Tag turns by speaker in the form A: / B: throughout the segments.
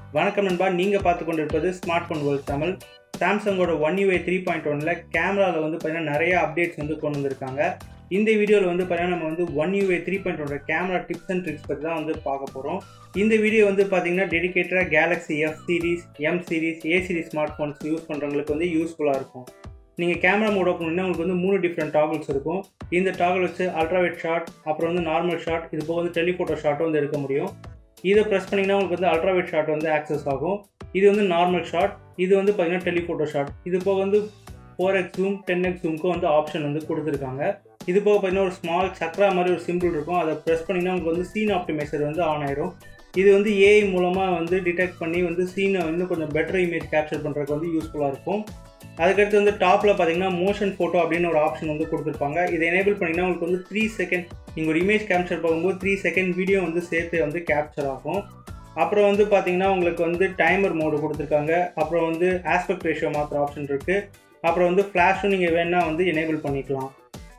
A: வணக்கம் நண்பா நீங்கள் பார்த்து கொண்டிருப்பது ஸ்மார்ட் ஃபோன் வேர்ல்ட் தமிழ் சாம்சங்கோட ஒன் யூஐ த்ரீ பாயிண்ட் ஒனில் கேமராவில் வந்து பார்த்தீங்கன்னா நிறைய அப்டேட்ஸ் வந்து கொண்டு வந்திருக்காங்க இந்த வீடியோவில் வந்து பார்த்தீங்கன்னா நம்ம வந்து ஒன் யூஐ த்ரீ பாயிண்ட் ஒனோட கேமரா டிப்ஸ் அண்ட் ட்ரிக்ஸ் பற்றி தான் வந்து பார்க்க போகிறோம் இந்த வீடியோ வந்து பார்த்தீங்கன்னா டெடிகேட்டடாக Galaxy F series M series A series smart phones use பண்ணுறவங்களுக்கு வந்து யூஸ்ஃபுல்லாக இருக்கும் நீங்கள் கேமரா மோட் ஓப்பன் பண்ணால் உங்களுக்கு வந்து மூணு டிஃப்ரெண்ட் டாகல்ஸ் இருக்கும் இந்த டாகல் வச்சு அல்ட்ராவேட் ஷாட் அப்புறம் வந்து நார்மல் ஷாட் இது போக வந்து டெலிஃபோட்டோ ஷாட்டும் வந்து எடுக்க முடியும் இதை ப்ரெஸ் பண்ணிங்கன்னா உங்களுக்கு வந்து அல்ட்ராவேட் ஷாட் வந்து ஆக்சஸ் ஆகும் இது வந்து நார்மல் ஷாட் இது வந்து பார்த்தீங்கன்னா டெலிஃபோட்டோ ஷாட் இது போக வந்து four X zoom ten X ஜூம்க்கும் வந்து ஆப்ஷன் வந்து கொடுத்துருக்காங்க இது போக பார்த்தீங்கன்னா ஒரு ஸ்மால் சக்ரா மாதிரி ஒரு சிம்பிள் இருக்கும் அதை ப்ரெஸ் பண்ணிங்கன்னா உங்களுக்கு வந்து சீன் ஆப்டிமைசர் வந்து ஆன் ஆயிரும் இது வந்து ஏஐ மூலமாக வந்து டிடெக்ட் பண்ணி வந்து சீனை வந்து கொஞ்சம் பெட்டர் இமேஜ் கேப்சர் பண்ணுறதுக்கு வந்து யூஸ்ஃபுல்லாக இருக்கும் அதுக்கடுத்து வந்து டாப்பில் பார்த்தீங்கன்னா மோஷன் ஃபோட்டோ அப்படின்னு ஒரு ஆப்ஷன் வந்து கொடுத்துருப்பாங்க இதை எனேபிள் பண்ணிங்கன்னா உங்களுக்கு வந்து த்ரீ செகண்ட் நீங்கள் ஒரு இமேஜ் கேப்சர் பார்க்கும்போது த்ரீ செகண்ட் வீடியோ வந்து சேர்த்து வந்து கேப்சர் ஆகும் அப்புறம் வந்து பார்த்தீங்கன்னா உங்களுக்கு வந்து டைமர் மோடு கொடுத்துருக்காங்க அப்புறம் வந்து ஆஸ்பெக்ட் ரேஷியோ மாத்திர ஆப்ஷன் இருக்குது அப்புறம் வந்து ஃப்ளாஷும் நீங்கள் வேணால் வந்து எனேபிள் பண்ணிக்கலாம்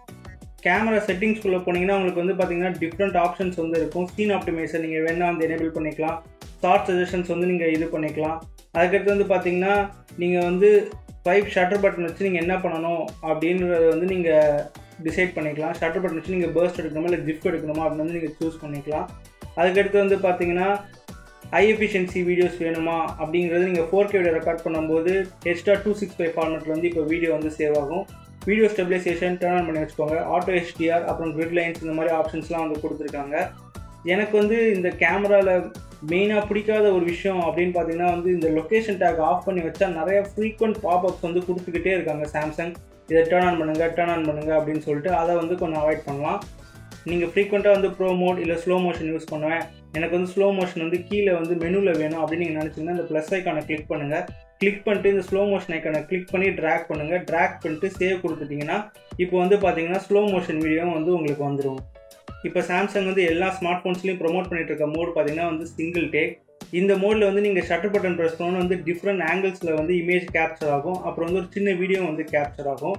A: கேமரா செட்டிங்ஸ்குள்ளே போனீங்கன்னா உங்களுக்கு வந்து பார்த்தீங்கன்னா டிஃப்ரெண்ட் ஆப்ஷன்ஸ் வந்து இருக்கும் சீன் ஆப்டிமைசர் நீங்கள் வேணால் வந்து எனேபிள் பண்ணிக்கலாம் ஷார்ட் சஜஷன்ஸ் வந்து நீங்கள் இது பண்ணிக்கலாம் அதுக்கடுத்து வந்து பார்த்தீங்கன்னா நீங்கள் வந்து ஃபைவ் ஷட்டர் பட்டன் வச்சு நீங்கள் என்ன பண்ணணும் அப்படின்றத வந்து நீங்கள் டிசைட் பண்ணிக்கலாம் ஷட்டர் பட்டன் வச்சு நீங்கள் பேர்ஸ்ட் எடுக்கணுமா இல்லை ஜிப் எடுக்கணுமா அப்படின்னு வந்து நீங்கள் சூஸ் பண்ணிக்கலாம் அதுக்கடுத்து வந்து பார்த்தீங்கன்னா ஹை எஃபிஷியன்சி வீடியோஸ் வேணுமா அப்படிங்கிறது நீங்கள் ஃபோர் கே வீடியோ ரெக்கார்ட் பண்ணும்போது எக்ஸ்ட்ரா டூ சிக்ஸ் ஃபைவ் ஃபார்மெட்டில் வந்து இப்போ வீடியோ வந்து சேவ் ஆகும் வீடியோ ஸ்டெபிலைசேஷன் டர்ன் ஆன் பண்ணி வச்சுக்கோங்க ஆட்டோ ஹெச்டிஆர் அப்புறம் கிரிட் லைன்ஸ் இந்த மாதிரி ஆப்ஷன்ஸ்லாம் வந்து கொடுத்துருக்காங்க எனக்கு வந்து இந்த கேமராவில் மெயினாக பிடிக்காத ஒரு விஷயம் அப்படின்னு பார்த்தீங்கன்னா வந்து இந்த லொக்கேஷன் டேக் ஆஃப் பண்ணி வச்சா நிறைய ஃப்ரீக்வெண்ட் பாப்அப்ஸ் வந்து கொடுத்துக்கிட்டே இருக்காங்க சாம்சங் இதை டேர்ன் ஆன் பண்ணுங்கள் டேர்ன் ஆன் பண்ணுங்கள் அப்படின்னு சொல்லிட்டு அதை வந்து கொஞ்சம் அவாய்ட் பண்ணலாம் நீங்கள் ஃப்ரீக்வெண்ட்டாக வந்து ப்ரோ மோட் இல்லை ஸ்லோ மோஷன் யூஸ் பண்ணுவேன் எனக்கு வந்து ஸ்லோ மோஷன் வந்து கீழே வந்து மெனுவில் வேணும் அப்படின்னு நீங்கள் நினச்சிங்கன்னா இந்த ப்ளஸ் ஐக்கானை கிளிக் பண்ணுங்கள் கிளிக் பண்ணிட்டு இந்த ஸ்லோ மோஷன் ஐக்கானை கிளிக் பண்ணி ட்ராக் பண்ணுங்கள் ட்ராக் பண்ணிட்டு சேவ் கொடுத்துட்டிங்கன்னா இப்போ வந்து பார்த்தீங்கன்னா ஸ்லோ மோஷன் வீடியோ வந்து உங்களுக்கு வந்துடும் இப்போ சாம்சங் வந்து எல்லா ஸ்மார்ட் ஃபோன்ஸ்லையும் ப்ரொமோட் பண்ணிட்டு இருக்க மோட் பார்த்தீங்கன்னா வந்து சிங்கிள் டேக் இந்த மோடில் வந்து நீங்கள் ஷட்டர் பட்டன் ப்ரெஸ் பண்ணணும் வந்து டிஃப்ரெண்ட் ஆங்கிள்ஸில் வந்து இமேஜ் கேப்சர் ஆகும் அப்புறம் வந்து ஒரு சின்ன வீடியோ வந்து கேப்சர் ஆகும்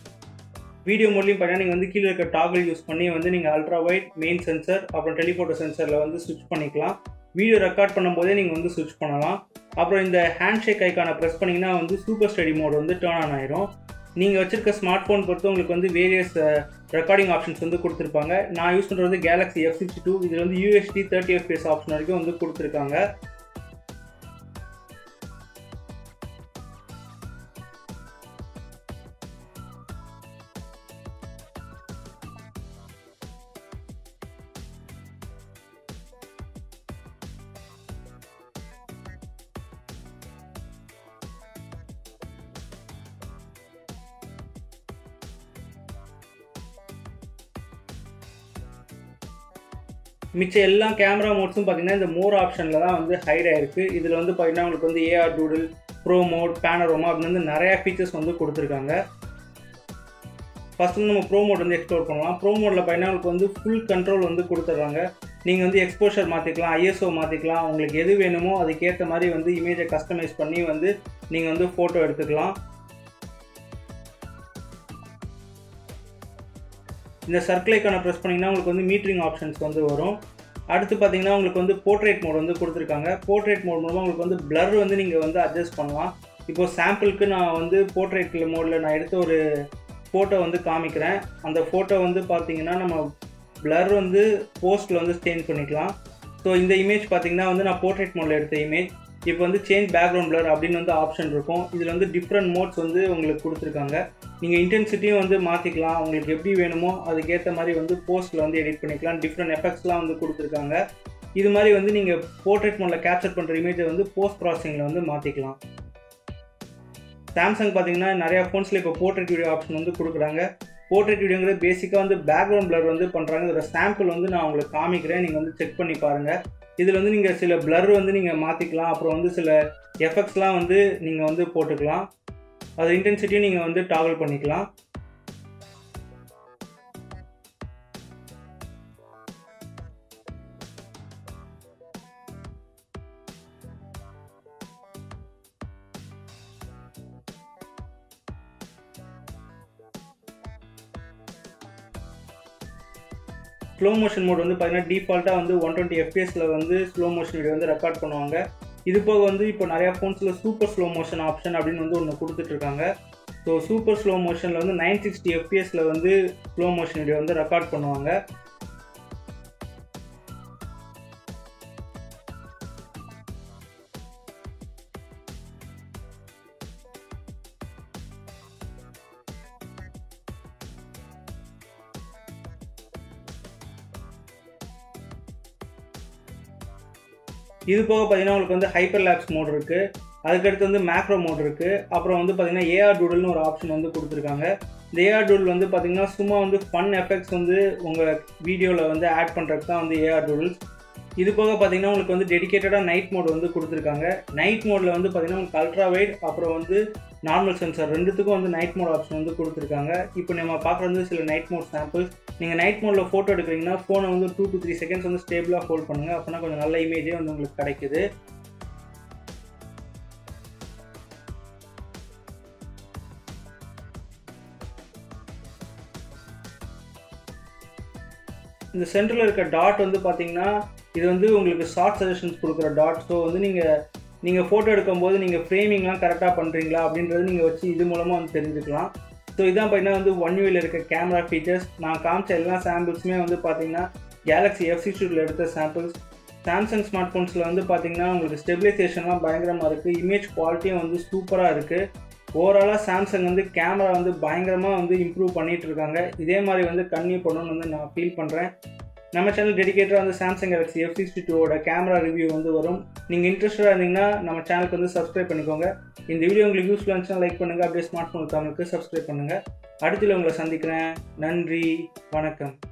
A: வீடியோ மோட்லையும் பார்த்தீங்கன்னா நீங்கள் வந்து கீழே இருக்க டாகல் யூஸ் பண்ணி வந்து நீங்கள் அல்ட்ரா வைட் மெயின் சென்சர் அப்புறம் டெலிஃபோட்டோ சென்சரில் வந்து ஸ்விட்ச் பண்ணிக்கலாம் வீடியோ ரெக்கார்ட் பண்ணும்போதே நீங்கள் வந்து ஸ்விட்ச் பண்ணலாம் அப்புறம் இந்த ஹேண்ட் ஷேக் ஐக்கானை ப்ரெஸ் பண்ணிங்கன்னா வந்து சூப்பர் ஸ்டடி மோட் வந்து டேர்ன் ஆன் ஆயிரும் நீங்கள் வச்சிருக்க ஸ்மார்ட் ஃபோன் பொறுத்து உங்களுக்கு வந்து வேரியஸ் ரெக்கார்டிங் ஆப்ஷன்ஸ் வந்து கொடுத்துருப்பாங்க நான் யூஸ் பண்ணுறது வந்து கேலக்ஸி எஃப் சிக்ஸ்டி டூ இதில் வந்து யூஎஸ்டி தேர்ட்டி எஃப்பிஎஸ் ஆப்ஷன் வரைக்கும் வந்து கொடுத்துருக்காங்க மிச்ச எல்லா கேமரா மோட்ஸும் பார்த்தீங்கன்னா இந்த மோர் ஆப்ஷனில் தான் வந்து ஹைட் ஆயிருக்கு இதில் வந்து பார்த்தீங்கன்னா உங்களுக்கு வந்து AR doodle pro mode panorama அப்படின்னு வந்து நிறையா ஃபீச்சர்ஸ் வந்து கொடுத்துருக்காங்க ஃபஸ்ட் வந்து நம்ம ப்ரோ மோட் வந்து எக்ஸ்ப்ளோர் பண்ணலாம் ப்ரோ மோடில் பார்த்தீங்கன்னா உங்களுக்கு வந்து ஃபுல் கண்ட்ரோல் வந்து கொடுத்துட்றாங்க நீங்கள் வந்து எக்ஸ்போஷர் மாற்றிக்கலாம் ஐஎஸ்ஓ மாற்றிக்கலாம் உங்களுக்கு எது வேணுமோ அதுக்கேற்ற மாதிரி வந்து இமேஜை கஸ்டமைஸ் பண்ணி வந்து நீங்கள் வந்து ஃபோட்டோ எடுத்துக்கலாம் இந்த சர்க்கிள் ஐக்கானை ப்ரெஸ் பண்ணிங்கன்னா உங்களுக்கு வந்து மீட்டரிங் ஆப்ஷன்ஸ் வந்து வரும் அடுத்து பார்த்தீங்கன்னா உங்களுக்கு வந்து போர்ட்ரேட் மோட் வந்து கொடுத்துருக்காங்க போர்ட்ரேட் மோட் மூலமாக உங்களுக்கு வந்து பிளர் வந்து நீங்கள் வந்து அட்ஜஸ்ட் பண்ணலாம் இப்போ சாம்பிளுக்கு நான் வந்து போர்ட்ரேட் மோடில் நான் எடுத்த ஒரு ஃபோட்டோ வந்து காமிக்கிறேன் அந்த ஃபோட்டோ வந்து பார்த்தீங்கன்னா நம்ம பிளர் வந்து போஸ்ட்டில் வந்து சேஞ்ச் பண்ணிக்கலாம் ஸோ இந்த இமேஜ் பார்த்தீங்கன்னா வந்து நான் போர்ட்ரேட் மோடில் எடுத்த இமேஜ் இப்போ வந்து சேஞ்ச் பேக்ரவுண்ட் பிளர் அப்படின்னு வந்து ஆப்ஷன் இருக்கும் இதில் வந்து டிஃப்ரெண்ட் மோட்ஸ் வந்து உங்களுக்கு கொடுத்துருக்காங்க நீங்கள் இன்டென்சிட்டியும் வந்து மாற்றிக்கலாம் உங்களுக்கு எப்படி வேணுமோ அதுக்கேற்ற மாதிரி வந்து போஸ்ட்டில் வந்து எடிட் பண்ணிக்கலாம் டிஃப்ரெண்ட் எஃபெக்ட்ஸ்லாம் வந்து கொடுத்துருக்காங்க இது மாதிரி வந்து நீங்கள் போர்ட்ரேட் மோடில் கேப்சர் பண்ணுற இமேஜை வந்து போஸ்ட் ப்ராசஸிங்கில் வந்து மாற்றிக்கலாம் சாம்சங் பார்த்தீங்கன்னா நிறையா ஃபோன்ஸில் இப்போ போர்ட்ரேட் வீடியோ ஆப்ஷன் வந்து கொடுக்குறாங்க போர்ட்ரேட் வீடியோங்கிறது பேசிக்காக வந்து பேக்ரவுண்ட் பிளர் வந்து பண்ணுறாங்க இதோட சாம்பிள் வந்து நான் உங்களுக்கு காமிக்கிறேன் நீங்கள் வந்து செக் பண்ணி பாருங்கள் இதில் வந்து நீங்கள் சில பிளர் வந்து நீங்கள் மாற்றிக்கலாம் அப்புறம் வந்து சில எஃபெக்ட்ஸ்லாம் வந்து நீங்கள் வந்து போட்டுக்கலாம் அது இன்டென்சிட்டியும் நீங்கள் வந்து டாகல் பண்ணிக்கலாம் ஸ்லோ மோஷன் மோட் வந்து பார்த்தீங்கன்னா டிஃபால்ட்டாக வந்து ஒன் டுவெண்ட்டி எஃபிஎஸில் வந்து ஸ்லோ மோஷன் வீடியோ வந்து ரெக்கார்ட் பண்ணுவாங்க இது போக வந்து இப்போ நிறையா ஃபோன்ஸில் சூப்பர் ஸ்லோ மோஷன் ஆப்ஷன் அப்படின்னு வந்து ஒன்று கொடுத்துட்ருக்காங்க ஸோ சூப்பர் ஸ்லோ மோஷனில் வந்து நைன் சிக்ஸ்டி எஃப்பிஎஸில் வந்து ஸ்லோ மோஷன் வீடியோ வந்து ரெக்கார்ட் பண்ணுவாங்க இது போக பார்த்தீங்கன்னா உங்களுக்கு வந்து ஹைப்பர் லேப்ஸ் மோட் இருக்குது அதுக்கடுத்து வந்து மேக்ரோ மோட் இருக்குது அப்புறம் வந்து பார்த்தீங்கன்னா ஏஆர் டூடல்னு ஒரு ஆப்ஷன் வந்து கொடுத்துருக்காங்க இந்த ஏஆர் டூடல் வந்து பார்த்தீங்கன்னா சும்மா வந்து ஃபன் எஃபெக்ட்ஸ் வந்து உங்கள் வீடியோவில் வந்து ஆட் பண்ணுறதுக்கு தான் வந்து ஏஆர் டூடல்ஸ் இது போக பார்த்தீங்கன்னா உங்களுக்கு வந்து டெடிக்கேட்டடாக நைட் மோட் வந்து கொடுத்துருக்காங்க நைட் மோடில் வந்து பார்த்தீங்கன்னா உங்களுக்கு அல்ட்ரா வைட் அப்புறம் வந்து நார்மல் சென்சார் ரெண்டுத்துக்கும் வந்து நைட் மோட் ஆப்ஷன் வந்து கொடுத்துருக்காங்க இப்போ நம்ம பார்க்குறது சில நைட் மோட் சாம்பிள்ஸ் நீங்கள் நைட் மோடில் ஃபோட்டோ எடுக்கிறீங்கன்னா ஃபோனை வந்து டூ டு த்ரீ செகண்ட்ஸ் வந்து ஸ்டேபிளாக ஹோல்ட் பண்ணுங்கள் அப்படின்னா கொஞ்சம் நல்ல இமேஜே வந்து உங்களுக்கு கிடைக்குது இந்த சென்டரில் இருக்க டாட் வந்து பார்த்தீங்கன்னா இது வந்து உங்களுக்கு ஷார்ட் சஜஷன்ஸ் கொடுக்குற டாட் ஸோ வந்து நீங்கள் நீங்கள் ஃபோட்டோ எடுக்கும்போது நீங்கள் ஃப்ரேமிங்லாம் கரெக்டாக பண்ணுறீங்களா அப்படின்றது நீங்கள் வச்சு இது மூலமாக வந்து தெரிஞ்சுக்கலாம் ஸோ இதான் பார்த்தீங்கன்னா வந்து ஒன் யூவில் இருக்க கேமரா ஃபீச்சர்ஸ் நான் காமிச்ச எல்லா சாம்பிள்ஸுமே வந்து பார்த்தீங்கன்னா கேலக்ஸி எஃப் சிக்ஸ்டியில் எடுத்த சாம்பிள்ஸ் சாம்சங் ஸ்மார்ட் ஃபோன்ஸில் வந்து பார்த்தீங்கன்னா உங்களுக்கு ஸ்டெபிலைசேஷன்லாம் பயங்கரமாக இருக்குது இமேஜ் குவாலிட்டியும் வந்து சூப்பராக இருக்குது ஓவராலாக சாம்சங் வந்து கேமரா வந்து பயங்கரமாக வந்து இம்ப்ரூவ் பண்ணிகிட்டு இருக்காங்க இதே மாதிரி வந்து கன்னியூ பண்ணணும்னு வந்து நான் ஃபீல் பண்ணுறேன் நம்ம சேனல் டெடிக்கேட்டடாக வந்து சாம்சங் கேலக்ஸி எஃப் சிக்ஸ்டி டூவோட கேமரா ரிவ்யூ வந்து வரும் நீங்கள் இன்ட்ரெஸ்டாக இருந்தீங்கன்னா நம்ம சேனலுக்கு வந்து சப்ஸ்கிரைப் பண்ணிக்கோங்க இந்த வீடியோ உங்களுக்கு யூஸ்ஃபுல்லாக இருந்துச்சுன்னா லைக் பண்ணுங்கள் அப்படியே ஸ்மார்ட் ஃபோன் தமிழுக்கு சப்ஸ்கிரைப் பண்ணுங்கள் அடுத்துல உங்களை சந்திக்கிறேன் நன்றி வணக்கம்